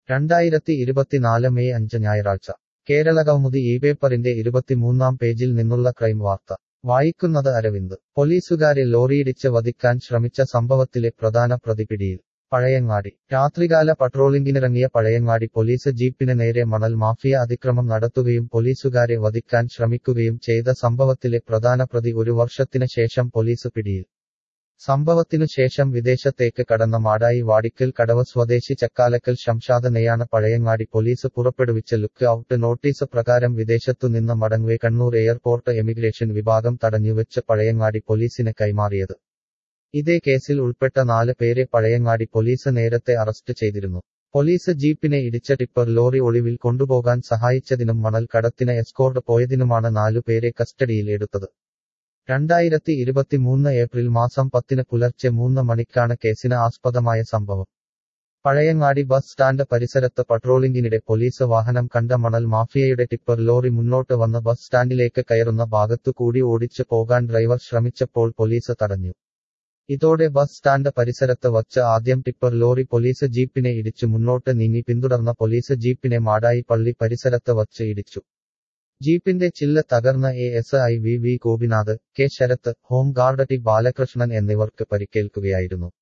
രണ്ടായിരത്തി ഇരുപത്തിനാല് മെയ് അഞ്ച് ഞായറാഴ്ച കേരളകൗമുദി ഈ പേപ്പറിന്റെ ഇരുപത്തിമൂന്നാം പേജിൽ നിന്നുള്ള ക്രൈം വാർത്ത വായിക്കുന്നത് അരവിന്ദ് പോലീസുകാരെ ലോറിയിടിച്ച് വധിക്കാൻ ശ്രമിച്ച സംഭവത്തിലെ പ്രധാന പ്രതി പിടിയിൽ പഴയങ്ങാടി രാത്രികാല പട്രോളിംഗിനിറങ്ങിയ പഴയങ്ങാടി പോലീസ് ജീപ്പിന് നേരെ മണൽ മാഫിയ അതിക്രമം നടത്തുകയും പോലീസുകാരെ വധിക്കാൻ ശ്രമിക്കുകയും ചെയ്ത സംഭവത്തിലെ പ്രധാന പ്രതി ഒരു വർഷത്തിന് ശേഷം പോലീസ് പിടിയിൽ സംഭവത്തിനു ശേഷം വിദേശത്തേക്ക് കടന്ന മാടായി വാടിക്കൽ കടവ് സ്വദേശി ചക്കാലക്കൽ ശംഷാദനെയാണ് പഴയങ്ങാടി പോലീസ് പുറപ്പെടുവിച്ച ലുക്ക് ഔട്ട് നോട്ടീസ് പ്രകാരം വിദേശത്തു നിന്ന് മടങ്ങവെ കണ്ണൂർ എയർപോർട്ട് എമിഗ്രേഷൻ വിഭാഗം തടഞ്ഞുവെച്ച് പഴയങ്ങാടി പോലീസിന് കൈമാറിയത് ഇതേ കേസിൽ ഉൾപ്പെട്ട നാല് പേരെ പഴയങ്ങാടി പോലീസ് നേരത്തെ അറസ്റ്റ് ചെയ്തിരുന്നു പോലീസ് ജീപ്പിനെ ഇടിച്ച ടിപ്പർ ലോറി ഒളിവിൽ കൊണ്ടുപോകാൻ സഹായിച്ചതിനും മണൽ കടത്തിന് എസ്കോർട്ട് പോയതിനുമാണ് നാലുപേരെ കസ്റ്റഡിയിൽ എടുത്തത് രണ്ടായിരത്തി ഇരുപത്തിമൂന്ന് ഏപ്രിൽ മാസം പത്തിന് പുലർച്ചെ മൂന്ന് മണിക്കാണ് കേസിന് ആസ്പദമായ സംഭവം പഴയങ്ങാടി ബസ് സ്റ്റാൻഡ് പരിസരത്ത് പട്രോളിംഗിനിടെ പോലീസ് വാഹനം കണ്ട മണൽ മാഫിയയുടെ ടിപ്പർ ലോറി മുന്നോട്ട് വന്ന് ബസ് സ്റ്റാൻഡിലേക്ക് കയറുന്ന ഭാഗത്തു കൂടി ഓടിച്ചു പോകാൻ ഡ്രൈവർ ശ്രമിച്ചപ്പോൾ പോലീസ് തടഞ്ഞു ഇതോടെ ബസ് സ്റ്റാൻഡ് പരിസരത്ത് വച്ച് ആദ്യം ടിപ്പർ ലോറി പോലീസ് ജീപ്പിനെ ഇടിച്ചു മുന്നോട്ട് നീങ്ങി പിന്തുടർന്ന പോലീസ് ജീപ്പിനെ മാടായി പള്ളി പരിസരത്ത് വച്ച് ഇടിച്ചു ജീപ്പിന്റെ ചില്ല് തകർന്ന A S I V V Gopinath K Sarath home guard T Balakrishnan എന്നിവർക്ക് പരിക്കേൽക്കുകയായിരുന്നു